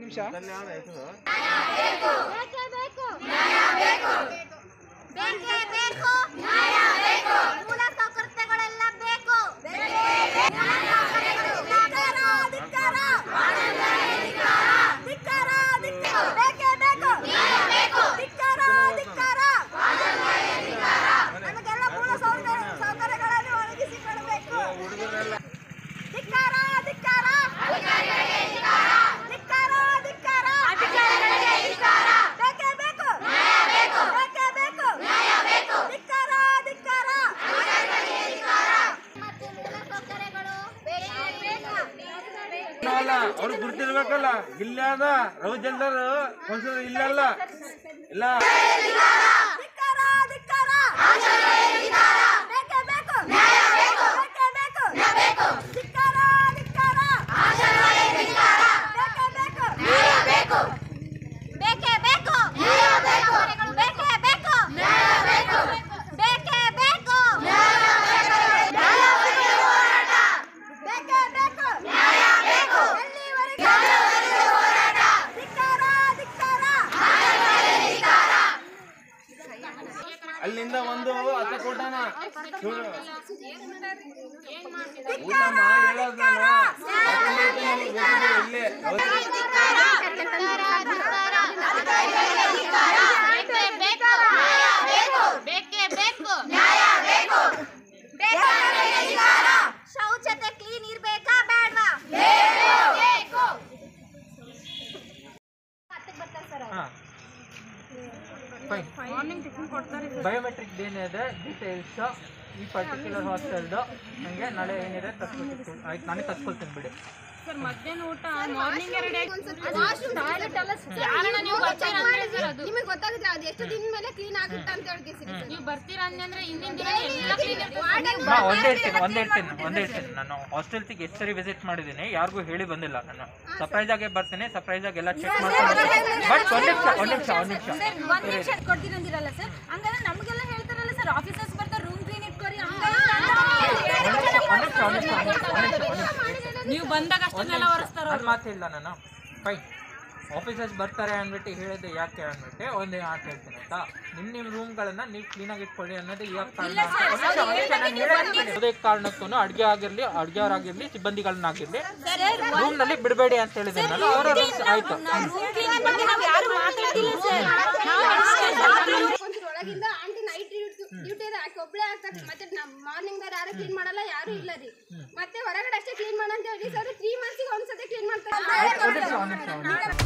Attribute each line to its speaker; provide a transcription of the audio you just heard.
Speaker 1: ನಿಮಿಷ
Speaker 2: ಬೇಕೇ ಬೇಕು ನ್ಯಾಯ ಬೇಕು ಬೇಕೇ ಬೇಕು ನ್ಯಾಯ ಬೇಕು ಮೂಲ ಸೌಕರ್ಯಗಳೆಲ್ಲ ಬೇಕು ಧಿಕ್ಕಾರ, ಧಿಕ್ಕಾರ. ಧಿಕ್ಕಾರ, ಧಿಕ್ಕಾರ. ಬೇಕೇ ಬೇಕು ಧಿಕ್ಕಾರ, ಧಿಕ್ಕಾರ. ನಮಗೆಲ್ಲ ಮೂಲ ಸೌಕರ್ಯ ಸೌಕರ್ಯಗಳನ್ನು ಒದಗಿಸಿಕೊಡಬೇಕು ಧಿಕ್ಕಾರ ಧಿಕ್ಕಾರ ಧಿಕ್ಕಾರ ಧಿಕ್ಕಾರ ಬೇಕೇ ಬೇಕು ಬೇಕೇ ಬೇಕು ಧಿಕ್ಕಾರ ಧಿಕ್ಕಾರ ಮತ್ತು ಮೂಲ ಸೌಕರ್ಯಗಳು
Speaker 3: ಅಲ್ಲ ಅವ್ರು ಗುರ್ತಿರ್ಬೇಕಲ್ಲ ಇಲ್ಲ ಅದ ರವಿಚಂದ್ರ ಕೌನ್ಸಿಲರ್ ಇಲ್ಲ ಅಲ್ಲ ಇಲ್ಲ
Speaker 2: ಧಿಕ್ಕಾರ ಧಿಕ್ಕಾರ ಬೇಕೇ ಬೇಕು ಬೇಕೇ ಬೇಕು ಧಿಕ್ಕಾರ ಧಿಕ್ಕಾರ ಬೇಕೇ ಬೇಕು ಬೇಕೇ ಬೇಕು ಸೌಕರ್ಯಗಳು ಬೇಕೇ ಬೇಕು ಬೇಕೇ ಬೇಕು ಬೇಕೇ ಬೇಕು ಎಲ್ಲಿವರೆಗೆ ಧಿಕ್ಕಾರ ಧಿಕ್ಕಾರ
Speaker 3: ಅಲ್ಲಿಂದ ಒಂದು ಹತ್ತ ಕೊಟ್ಟಾನ ಸುಳ್ಳು. ಊಟಮ್ಮ ಹೇಳೋದ್ ನಾನು. ತಗೊಂಡ್ ಹೋಗ್ತೀನಿ, ಗೊತ್ತಿದೆ ಇಲ್ಲೇ
Speaker 2: ಶೌಚತೆ ಕ್ಲೀನ್ ಇರ್ಬೇಕಾ ಬೇಡವಾ
Speaker 4: ಬಯೋಮೆಟ್ರಿಕ್ ಏನಿದೆ ಡೀಟೇಲ್ಸ್ ಈ ಪರ್ಟಿಕ್ಯುಲರ್ ಹಾಸ್ಟೆಲ್ದು ನನಗೆ ನಾಳೆ ಏನಿದೆ ತರ್ಸ್ಕೊಳ್ತೀನಿ ಆಯ್ತು ನಾನೇ ತರ್ಸ್ಕೊಳ್ತೀನಿ ಬಿಡಿ
Speaker 5: ಸರ್ ಮಧ್ಯಾಹ್ನ ಊಟ ಮಾರ್ನಿಂಗ್ ಎರಡು
Speaker 6: ನಿಮಗೆ ಗೊತ್ತಾಗುತ್ತೆ ಅದು ಎಷ್ಟು ದಿನ ಮೇಲೆ ಕ್ಲೀನ್ ಆಗುತ್ತೆ ಅಂತ ಹೇಳಿ
Speaker 5: ನೀವು ಬರ್ತೀರಾ ಅಂದ್ರೆ ಹಿಂದಿನ ದಿನ ಎಲ್ಲ ಕ್ಲೀನ್
Speaker 4: ನಾ ಒಂದೇ ಹೇಳ್ತೀನಿ ಒಂದೇ ಹೇಳ್ತೀನಿ ಒಂದೇ ಹೇಳ್ತೀನಿ ನಾನು ಹಾಸ್ಟೆಲ್ಸಿಗೆ ಎಷ್ಟು ಸರಿ ವಿಸಿಟ್ ಮಾಡಿದ್ದೀನಿ ಯಾರಿಗೂ ಹೇಳಿ ಬಂದಿಲ್ಲ ನಾನು ಸರ್ಪ್ರೈಸ್ ಆಗೇ ಬರ್ತೀನಿ ಸರ್ಪ್ರೈಸ್ ಆಗಿ ಎಲ್ಲ ಚೆಕ್ ಮಾಡ್ಕೊಂಡು ಬಟ್ ಒಂದು ನಿಮಿಷ ಒಂದು ನಿಮಿಷ ಒಂದು ನಿಮಿಷ
Speaker 5: ಒಂದ್ ನಿಮಿಷ ಕೊಡ್ತೀರಂದಿರಲ್ಲ ಸರ್ ಹಂಗಾದ್ರೆ ನಮಗೆಲ್ಲ ಹೇಳ್ತಾರಲ್ಲ ಸರ್ ಆಫೀಸರ್ಸ್ ಬರ್ತಾರೆ ರೂಮ್ ಕ್ಲೀನ್ ಇಟ್ಕೊರಿ
Speaker 4: ಒಂದು ನಿಮಿಷ ಒಂದು ನಿಮಿಷ ಒಂದು ನಿಮಿಷ ಒಂದು ನಿಮಿಷ
Speaker 5: ನೀವು ಬಂದಾಗ ಅಷ್ಟನ್ನೆಲ್ಲ ಒರೆಸ್ತಾರ
Speaker 4: ನನ್ನ ಮಾತಿಲ್ಲ ನಾನು ಫೈನ್ ಆಫೀಸರ್ಸ್ ಬರ್ತಾರೆ ಅಂದ್ಬಿಟ್ಟು ಹೇಳಿದ್ದು ಯಾಕೆ ಅಂದ್ಬಿಟ್ಟು ಒಂದು ಮಾತು ಹೇಳ್ತೀನಿ ಆಯ್ತಾ ನಿಮ್ಮ ನಿಮ್ಮ ರೂಮ್ಗಳನ್ನ ನೀವು ಕ್ಲೀನಾಗಿ ಇಟ್ಕೊಳ್ಳಿ ಅನ್ನೋದು ಯಾವ ಕಾರಣ ಅಂತ ಒಂದ್ ನಿಮಿಷ, ಒಂದ್ ನಿಮಿಷ, ನಾನು ಹೇಳೋದು ಯಾವುದೇ ಕಾರಣಕ್ಕೂ ಅಡುಗೆ ಆಗಿರಲಿ ಅಡುಗೆಯವರಾಗಿರಲಿ ಸಿಬ್ಬಂದಿಗಳನ್ನಾಗಿರಲಿ ರೂಮ್ನಲ್ಲಿ ಬಿಡಬೇಡಿ ಅಂತ ಹೇಳಿದ್ದೀನಿ ನಾನು ಅವರ ರೂಮ್ಸ್ ಆಯ್ತು
Speaker 5: ಯಾರು ಮಾತಾಡ್ತಿಲ್ಲ ಸರ್
Speaker 6: ಒಳಗಿಂದ ಆಂಟಿ ನೈಟ್ ಡ್ಯೂಟಿ ಇದೆ ಆಕೆ ಒಬ್ಳೆ ಆಗ್ತಾರೆ ಮತ್ತೆ ಮಾರ್ನಿಂಗ್ ಬೇರೆ ಯಾರು ಕ್ಲೀನ್ ಮಾಡಲ್ಲ ಯಾರು ಇಲ್ಲ ರೀ ಮತ್ತೆ ಹೊರಗಡೆ ಅಷ್ಟೇ ಕ್ಲೀನ್ ಮಾಡಂತ ಹೇಳಿ ಸರ್ ತ್ರೀ ಮಂತ್ಸಿಗೆ ಒಂದ್ಸತಿ ಕ್ಲೀನ್ ಮಾಡ್ತಾರೆ
Speaker 4: ಒಂದು ನಿಮಿಷ ಒಂದು ನಿಮಿಷ ಒಂದು ನಿಮಿಷ